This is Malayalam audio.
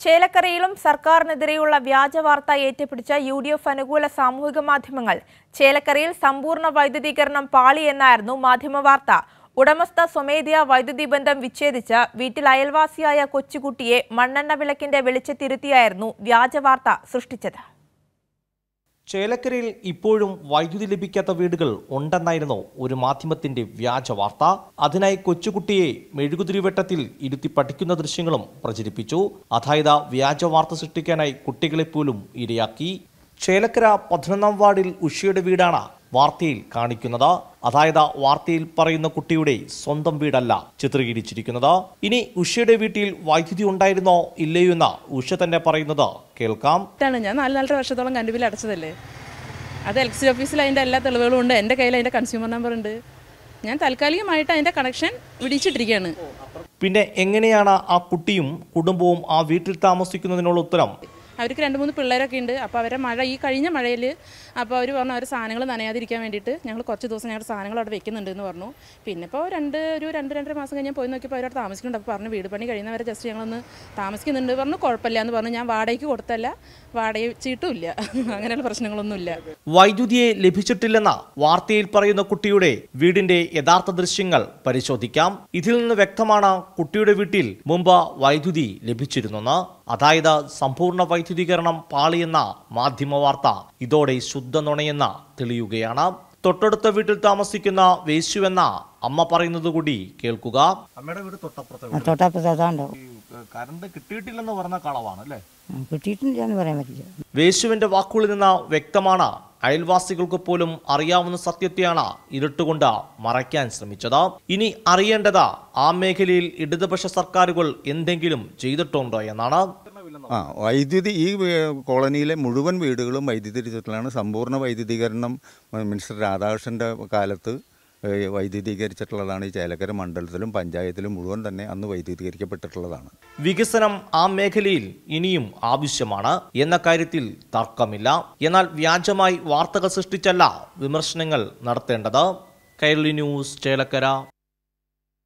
ചേലക്കരയിലും സർക്കാരിനെതിരെയുള്ള വ്യാജ വാർത്ത ഏറ്റുപിടിച്ച യു ഡി എഫ് അനുകൂല സാമൂഹിക മാധ്യമങ്ങൾ ചേലക്കരയിൽ സമ്പൂർണ്ണ വൈദ്യുതീകരണം പാളി എന്നായിരുന്നു മാധ്യമ വാർത്ത ഉടമസ്ഥ സ്വമേധയാ വൈദ്യുതി ബന്ധം വിച്ഛേദിച്ച് വീട്ടിൽ അയൽവാസിയായ കൊച്ചുകുട്ടിയെ മണ്ണെണ്ണ വിളക്കിന്റെ വെളിച്ചത്തിരുത്തിയായിരുന്നു വ്യാജ വാർത്ത സൃഷ്ടിച്ചത് ചേലക്കരയിൽ ഇപ്പോഴും വൈദ്യുതി ലഭിക്കാത്ത വീടുകൾ ഉണ്ടെന്നായിരുന്നു ഒരു മാധ്യമത്തിന്റെ വ്യാജ വാർത്ത അതിനായി കൊച്ചുകുട്ടിയെ മെഴുകുതിരിവട്ടത്തിൽ ഇരുത്തി പഠിക്കുന്ന ദൃശ്യങ്ങളും പ്രചരിപ്പിച്ചു അതായത് വ്യാജ വാർത്ത സൃഷ്ടിക്കാനായി കുട്ടികളെ പോലും ഇരയാക്കി ചേലക്കര പതിനൊന്നാം വാർഡിൽ ഉഷയുടെ വീടാണ് വാർത്തയിൽ കാണിക്കുന്നത് അതായത് വാർത്തയിൽ പറയുന്ന കുട്ടിയുടെ സ്വന്തം വീടല്ല ചിത്രീകരിച്ചിരിക്കുന്നത് ഇനി ഉഷയുടെ വീട്ടിൽ വൈദ്യുതി ഉണ്ടായിരുന്നോ ഇല്ലയോ എന്ന് ഉഷ തന്നെ പറയുന്നത് കേൾക്കാം ാണ് ഞാൻ നാല് നാലര വർഷത്തോളം കറണ്ട് ബില്ല് അടച്ചതല്ലേ അത് എലക്ട്രിസിറ്റി ഓഫീസിൽ അതിൻ്റെ എല്ലാ തെളിവുകളും ഉണ്ട് എൻ്റെ കയ്യിൽ അതിൻ്റെ കൺസ്യൂമർ നമ്പർ ഉണ്ട് ഞാൻ താൽക്കാലികമായിട്ട് അതിൻ്റെ കണക്ഷൻ വിടിച്ചിട്ടിരിക്കുകയാണ് പിന്നെ എങ്ങനെയാണ് ആ കുട്ടിയും കുടുംബവും ആ വീട്ടിൽ താമസിക്കുന്നതിനുള്ള ഉത്തരം അവർക്ക് രണ്ട് മൂന്ന് പിള്ളേരൊക്കെ ഉണ്ട് അപ്പോൾ അവരെ മഴ ഈ കഴിഞ്ഞ മഴയിൽ അപ്പോൾ അവർ പറഞ്ഞു അവർ സാധനങ്ങൾ നനയാതിരിക്കാൻ വേണ്ടിയിട്ട് ഞങ്ങൾ കുറച്ച് ദിവസം ഞങ്ങളുടെ സാധനങ്ങൾ അവിടെ വെക്കുന്നുണ്ട് എന്ന് പറഞ്ഞു പിന്നെ ഇപ്പോൾ രണ്ട് ഒരു രണ്ട് രണ്ടര മാസം കഴിഞ്ഞ് ഞാൻ പോയി നോക്കിയപ്പോൾ അവരവിടെ താമസിക്കുന്നുണ്ട് അപ്പോൾ പറഞ്ഞു വീട് പണി കഴിയുന്നവരെ ജസ്റ്റ് ഞങ്ങളൊന്ന് താമസിക്കുന്നുണ്ട് പറഞ്ഞു കുഴപ്പമില്ല എന്ന് പറഞ്ഞു ഞാൻ വാടകയ്ക്ക് കൊടുത്തല്ല വാടക ചീട്ടുമില്ല അങ്ങനെയുള്ള പ്രശ്നങ്ങളൊന്നുമില്ല വൈദ്യുതിയെ ലഭിച്ചിട്ടില്ലെന്ന വാർത്തയിൽ പറയുന്ന കുട്ടിയുടെ വീടിന്റെ യഥാർത്ഥ ദൃശ്യങ്ങൾ പരിശോധിക്കാം ഇതിൽ നിന്ന് വ്യക്തമാണ് കുട്ടിയുടെ വീട്ടിൽ മുമ്പ് വൈദ്യുതി ലഭിച്ചിരുന്നെന്ന് അതായത് സമ്പൂർണ്ണ വൈദ്യുതീകരണം പാളിയെന്ന മാധ്യമ വാർത്ത ഇതോടെ ശുദ്ധ നുണയെന്ന് തെളിയുകയാണ് തൊട്ടടുത്ത വീട്ടിൽ താമസിക്കുന്ന വേശുവെന്ന അമ്മ പറയുന്നത് കൂടി കേൾക്കുക അമ്മയുടെ വീട് തൊട്ടപ്പുറത്തെ തൊട്ടപ്പുറത്ത് അതാണ്ടാവും കറണ്ട് കിട്ടിയിട്ടില്ലെന്ന് പറഞ്ഞ കളവാണ് അല്ലേ കിട്ടിയിട്ടില്ല എന്ന് പറയാൻ പറ്റില്ല വേശുവിന്റെ വാക്കുകളിൽ നിന്ന് വ്യക്തമാണ് അയൽവാസികൾക്ക് പോലും അറിയാവുന്ന സത്യത്തെയാണ് ഇരുട്ടുകൊണ്ട് മറയ്ക്കാൻ ശ്രമിച്ചത് ഇനി അറിയേണ്ടത് ആ മേഖലയിൽ ഇടതുപക്ഷ സർക്കാരുകൾ എന്തെങ്കിലും ചെയ്തിട്ടുണ്ടോ എന്നാണ് ആ വൈദ്യുതി ഈ വീ- കോളനിയിലെ മുഴുവൻ വീടുകളും വൈദ്യുതീകരിച്ചിട്ടുള്ളതാണ് സമ്പൂർണ്ണ വൈദ്യുതീകരണം മിനിസ്റ്റർ രാധാകൃഷ്ണൻ്റെ കാലത്ത് ഏ, വൈദ്യുതീകരിച്ചിട്ടുള്ളതാണ് ഈ ചേലക്കര മണ്ഡലത്തിലും പഞ്ചായത്തിലും മുഴുവൻ തന്നെ അന്ന് വൈദ്യുതീകരിക്കപ്പെട്ടിട്ടുള്ളതാണ് വികസനം ആ മേഖലയിൽ ഇനിയും ആവശ്യമാണ് എന്ന കാര്യത്തിൽ തർക്കമില്ല എന്നാൽ വ്യാജമായി വാർത്തകൾ സൃഷ്ടിച്ചല്ല വിമർശനങ്ങൾ നടത്തേണ്ടത് കൈരളി ന്യൂസ് ചേലക്കര